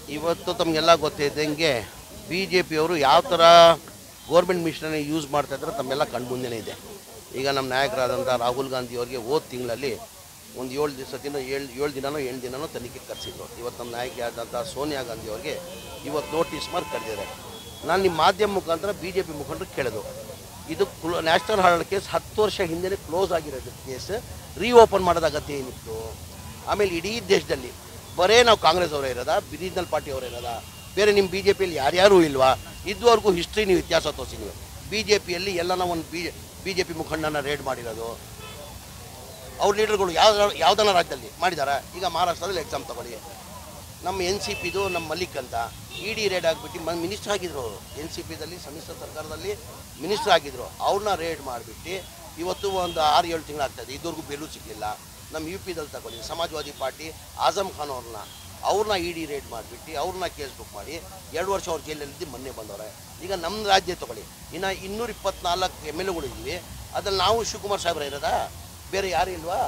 ಇವತ್ತು ತಮಗೆಲ್ಲ ಗೊತ್ತಿದ್ದಂಗೆ B J ಪಿಯವರು ಯಾವ ಥರ ಗೋರ್ಮೆಂಟ್ ಮಿಷನರಿ ಯೂಸ್ ಮಾಡ್ತಾ ಇದ್ದಾರೆ ತಮ್ಮೆಲ್ಲ ಕಣ್ಮುಂದೆನೇ ಇದೆ ಈಗ ನಮ್ಮ ನಾಯಕರಾದಂಥ ರಾಹುಲ್ ಗಾಂಧಿ ಅವರಿಗೆ ಹೋದ ತಿಂಗಳಲ್ಲಿ ಒಂದು ಏಳು ದಿವಸದಿಂದ ಏಳು ಏಳು ದಿನನೋ ಏಳು ದಿನನೋ ತನಿಖೆ ಕರೆಸಿದ್ರು ಇವತ್ತು ನಮ್ಮ ನಾಯಕಿಯಾದಂಥ ಸೋನಿಯಾ ಗಾಂಧಿ ಅವರಿಗೆ ಇವತ್ತು ನೋಟಿಸ್ ಮಾಡಿ ಕರೆದಿದ್ದಾರೆ ನಾನು ನಿಮ್ಮ ಮಾಧ್ಯಮ ಮುಖಾಂತರ ಬಿ ಜೆ ಪಿ ಮುಖಂಡರು ಕೇಳೋದು ಇದು ಕ್ಲೋ ನ್ಯಾಷನಲ್ ಹಾರ್ಡ್ ಕೇಸ್ ಹತ್ತು ವರ್ಷ ಹಿಂದೆ ಕ್ಲೋಸ್ ಆಗಿರೋದು ಕೇಸ್ ರೀಓಪನ್ ಮಾಡೋದು ಅಗತ್ಯ ಏನಿತ್ತು ಆಮೇಲೆ ಇಡೀ ದೇಶದಲ್ಲಿ ಬರೇ ನಾವು ಕಾಂಗ್ರೆಸ್ ಅವರೇ ಇರೋದಾ ರೀಜನಲ್ ಪಾರ್ಟಿ ಅವರೇ ಇರೋದಾ ಬೇರೆ ನಿಮ್ಮ ಬಿ ಜೆ ಪಿಯಲ್ಲಿ ಯಾರ್ಯಾರೂ ಇಲ್ವಾ ಇದುವರೆಗೂ ಹಿಸ್ಟ್ರಿ ನೀವು ಇತಿಹಾಸ ತೋರಿಸಿ ನೀವು ಬಿ ಜೆ ಪಿಯಲ್ಲಿ ಎಲ್ಲನ ಒಂದು ಬಿ ಬಿ ಜೆ ಪಿ ಮುಖಂಡನ ರೇಡ್ ಮಾಡಿರೋದು ಅವ್ರ ಲೀಡರ್ಗಳು ಯಾವ ಯಾವ್ದನ್ನ ರಾಜ್ಯದಲ್ಲಿ ಮಾಡಿದಾರ ಈಗ ಮಹಾರಾಷ್ಟ್ರದಲ್ಲಿ ಎಕ್ಸಾಮ್ ತಗೊಳ್ಳಿ ನಮ್ಮ ಎನ್ ಸಿ ಪಿದು ನಮ್ಮ ಮಲ್ಲಿಕ್ ಅಂತ ಇ ಡಿ ರೇಡ್ ಆಗಿಬಿಟ್ಟು ಮ ಮಿನಿಸ್ಟರ್ ಆಗಿದ್ರು ಅವರು ಎನ್ ಸಿ ಪಿದಲ್ಲಿ ಸಮ್ಮಿಶ್ರ ಸರ್ಕಾರದಲ್ಲಿ ಮಿನಿಸ್ಟರ್ ಆಗಿದ್ರು ಅವ್ರನ್ನ ರೇಡ್ ಮಾಡಿಬಿಟ್ಟು ಇವತ್ತು ಒಂದು ಆರು ಏಳು ತಿಂಗಳಾಗ್ತಾಯಿದೆ ಇದುವರೆಗೂ ಬೇಲೂ ಸಿಗಲಿಲ್ಲ ನಮ್ಮ ಯು ಪಿದಲ್ಲಿ ತಗೊಳ್ಳಿ ಸಮಾಜವಾದಿ ಪಾರ್ಟಿ ಆಜಮ್ ಖಾನ್ ಅವ್ರನ್ನ ಅವ್ರನ್ನ ಇ ಡಿ ರೇಡ್ ಮಾಡಿಬಿಟ್ಟು ಅವ್ರನ್ನ ಕೇಸ್ ಬುಕ್ ಮಾಡಿ ಎರಡು ವರ್ಷ ಅವ್ರ ಜೈಲಲ್ಲಿದ್ದು ಮೊನ್ನೆ ಬಂದವ್ರೆ ಈಗ ನಮ್ಮ ರಾಜ್ಯ ತಗೊಳ್ಳಿ ಇನ್ನು ಇನ್ನೂರ ಇಪ್ಪತ್ನಾಲ್ಕು ಎಮ್ ಎಲ್ ಎಗಳು ಇದ್ವಿ ಅದ್ರಲ್ಲಿ ನಾವು ಶಿವಕುಮಾರ್ ಸಾಹೇಬ್ರ ಇರೋದಾ ಬೇರೆ ಯಾರು ಇಲ್ವಾ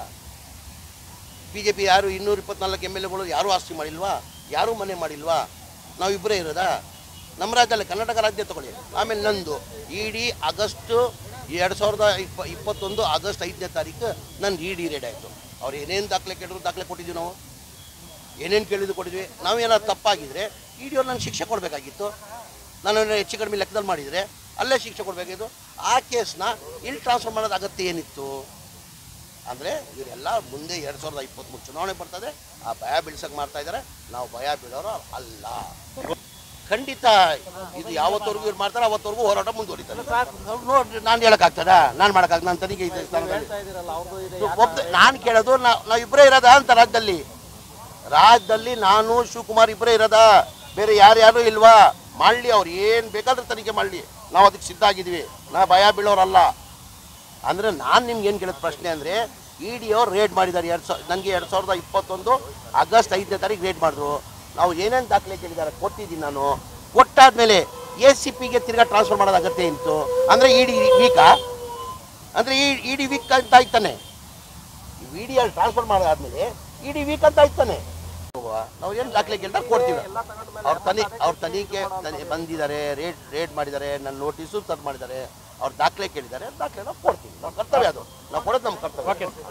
ಬಿ ಜೆ ಪಿ ಯಾರು ಇನ್ನೂರ ಇಪ್ಪತ್ನಾಲ್ಕು ಎಮ್ ಎಲ್ ಎಗಳು ಯಾರೂ ಆಸ್ತಿ ಮಾಡಿಲ್ವಾ ಯಾರೂ ಮನೆ ಮಾಡಿಲ್ವಾ ನಾವಿಬ್ಬರೇ ಇರೋದಾ ನಮ್ಮ ರಾಜ್ಯದಲ್ಲಿ ಕರ್ನಾಟಕ ರಾಜ್ಯ ತಗೊಳ್ಳಿ ಆಮೇಲೆ ನಂದು ಇಡೀ ಆಗಸ್ಟ್ ಎರಡು ಸಾವಿರದ ಇಪ್ಪ ಇಪ್ಪತ್ತೊಂದು ಆಗಸ್ಟ್ ಐದನೇ ತಾರೀಕು ನಂದು ಇ ಡಿ ರೇಡ್ ಆಯಿತು ಅವ್ರು ಏನೇನು ದಾಖಲೆ ಕೇಳಿದ್ರು ದಾಖಲೆ ಕೊಟ್ಟಿದ್ವಿ ನಾವು ಏನೇನು ಕೇಳಿದ್ದು ಕೊಟ್ಟಿದ್ವಿ ನಾವೇನಾದ್ರು ತಪ್ಪಾಗಿದ್ರೆ ಇ ಡಿ ಅವ್ರು ನಂಗೆ ಶಿಕ್ಷೆ ಕೊಡಬೇಕಾಗಿತ್ತು ನಾನು ಏನಾದ್ರು ಹೆಚ್ಚು ಕಡಿಮೆ ಲೆಕ್ಕದಲ್ಲಿ ಮಾಡಿದರೆ ಅಲ್ಲೇ ಶಿಕ್ಷೆ ಕೊಡಬೇಕಾಗಿತ್ತು ಆ ಕೇಸ್ನ ಇಲ್ಲಿ ಟ್ರಾನ್ಸ್ಫರ್ ಮಾಡೋದು ಅಗತ್ಯ ಏನಿತ್ತು ಅಂದರೆ ಇವರೆಲ್ಲ ಮುಂದೆ ಎರಡು ಸಾವಿರದ ಇಪ್ಪತ್ತ್ಮೂರು ಚುನಾವಣೆ ಬರ್ತದೆ ಆ ಭಯ ಬೀಳ್ಸಕ್ಕೆ ಮಾಡ್ತಾ ಇದ್ದಾರೆ ನಾವು ಭಯ ಬೀಳೋರು ಅಲ್ಲ ಖಂಡಿತ ಇದು ಯಾವತ್ತವರೆಗೂ ಇವ್ರು ಮಾಡ್ತಾರೆ ಅವತ್ತವರೆಗೂ ಹೋರಾಟ ಮುಂದುವರಿತಾರೆ ನೋಡ್ರಿ ನಾನು ಹೇಳಕ್ಕಾಗ್ತದ ನಾನು ಮಾಡೋಕ್ಕಾಗ ನಾನು ತನಿಖೆ ಇದೆ ಸ್ಥಾನದಲ್ಲಿ ಒಪ್ಪ ನಾನು ಕೇಳೋದು ನಾವು ನಾವಿಬ್ಬರೇ ಇರೋದಾ ಅಂತ ರಾಜ್ಯದಲ್ಲಿ ರಾಜ್ಯದಲ್ಲಿ ನಾನು ಶಿವಕುಮಾರ್ ಇಬ್ಬರೇ ಇರೋದಾ ಬೇರೆ ಯಾರ್ಯಾರು ಇಲ್ವಾ ಮಾಡಲಿ ಅವ್ರು ಏನು ಬೇಕಾದ್ರೂ ತನಿಖೆ ಮಾಡಲಿ ನಾವು ಅದಕ್ಕೆ ಸಿದ್ಧ ಆಗಿದ್ದೀವಿ ನಾ ಭಯ ಬೀಳೋರಲ್ಲ ಅಂದರೆ ನಾನು ನಿಮ್ಗೆ ಏನು ಕೇಳಿದ ಪ್ರಶ್ನೆ ಅಂದರೆ ಇ ಡಿ ಅವ್ರು ರೇಡ್ ಮಾಡಿದ್ದಾರೆ ಎರಡು ಸಾವಿರ ನನಗೆ ಎರಡು ಸಾವಿರದ ಇಪ್ಪತ್ತೊಂದು ಆಗಸ್ಟ್ ಐದನೇ ತಾರೀಕು ರೇಡ್ ಮಾಡಿದ್ರು ನಾವು ಏನೇನು ದಾಖಲೆ ಕೇಳಿದ್ದಾರೆ ಕೊಟ್ಟಿದ್ದೀನಿ ನಾನು ಕೊಟ್ಟಾದ್ಮೇಲೆ ಎ ಸಿ ಪಿಗೆ ತಿರ್ಗಾ ಟ್ರಾನ್ಸ್ಫರ್ ಮಾಡೋದು ಅಗತ್ಯ ಇತ್ತು ಅಂದರೆ ಇ ಡಿ ವೀಕಾ ಅಂದರೆ ಈ ಇ ಡಿ ವೀಕ್ ಅಂತ ಆಯ್ತಾನೆ ವಿ ಡಿ ಅಲ್ಲಿ ಟ್ರಾನ್ಸ್ಫರ್ ಮಾಡಾದ್ಮೇಲೆ ಇ ಡಿ ವೀಕ್ ಅಂತ ಆಯ್ತಾನೆ ನಾವು ಏನು ದಾಖಲೆ ಕೇಳ್ತಾರೆ ಕೊಡ್ತೀವಿ ಅವ್ರ ತನಿ ಅವ್ರ ತನಿಖೆ ತನಿ ಬಂದಿದ್ದಾರೆ ರೇಡ್ ರೇಡ್ ಮಾಡಿದ್ದಾರೆ ನನ್ನ ನೋಟಿಸು ತದ್ ಮಾಡಿದ್ದಾರೆ ಅವ್ರ ದಾಖಲೆ ಕೇಳಿದ್ದಾರೆ ದಾಖಲೆ ನಾವು ಕೊಡ್ತೀವಿ ನಾವು ಕರ್ತವ್ಯ ಅದು ನಾವು ಕೊಡೋದು ನಮ್ಮ ಕರ್ತವ್ಯ